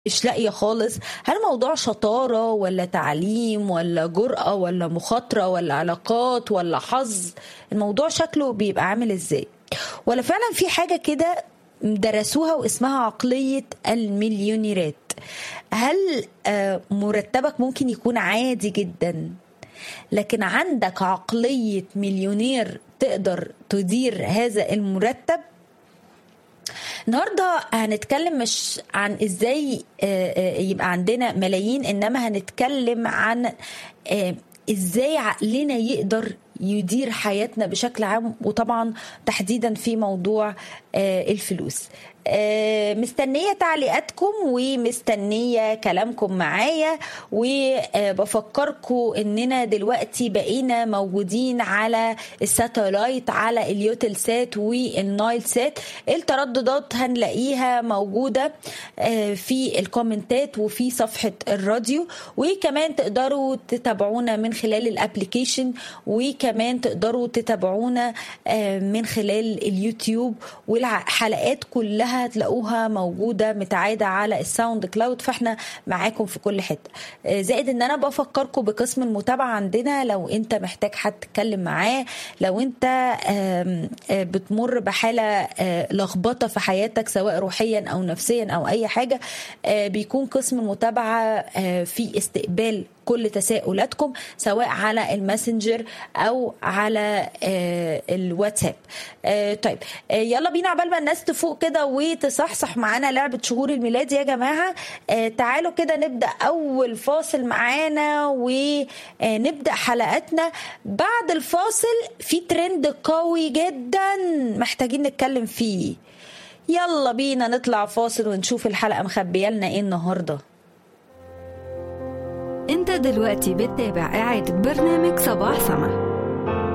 مش لاقية خالص هل الموضوع شطارة ولا تعليم ولا جرأة ولا مخاطرة ولا علاقات ولا حظ الموضوع شكله بيبقى عامل ازاي ولا فعلا في حاجة كده درسوها واسمها عقلية المليونيرات هل آه، مرتبك ممكن يكون عادي جدا لكن عندك عقلية مليونير تقدر تدير هذا المرتب النهارده هنتكلم مش عن ازاي آه، آه، يبقى عندنا ملايين انما هنتكلم عن آه، ازاي عقلنا يقدر يدير حياتنا بشكل عام وطبعا تحديدا في موضوع آه، الفلوس آه، مستنية تعليقاتكم ومستنية كلامكم معايا وبفكركم اننا دلوقتي بقينا موجودين على الساتلايت على اليوتل سات والنايل سات الترددات هنلاقيها موجودة آه، في الكومنتات وفي صفحة الراديو وكمان تقدروا تتابعونا من خلال الابليكيشن وكمان تقدروا تتابعونا آه، من خلال اليوتيوب والحلقات كلها هتلاقوها موجودة متعادة على الساوند كلاود فاحنا معاكم في كل حتة آه، زائد ان انا بفكركم بقسم المتابعة عندنا لو انت محتاج حد تتكلم معاه لو انت آم، آه، بتمر بحالة آه، لخبطة في حياتك سواء روحيا او نفسيا او اي حاجة آه، بيكون قسم المتابعة آه، في استقبال كل تساؤلاتكم سواء على الماسنجر او على آه، الواتساب آه، طيب آه، يلا بينا عبال ما الناس تفوق كده وتصحصح معانا لعبة شهور الميلاد يا جماعة آه، تعالوا كده نبدأ أول فاصل معانا ونبدأ حلقتنا بعد الفاصل في ترند قوي جدا محتاجين نتكلم فيه يلا بينا نطلع فاصل ونشوف الحلقة مخبية لنا ايه النهارده انت دلوقتي بتتابع إعادة برنامج صباح سما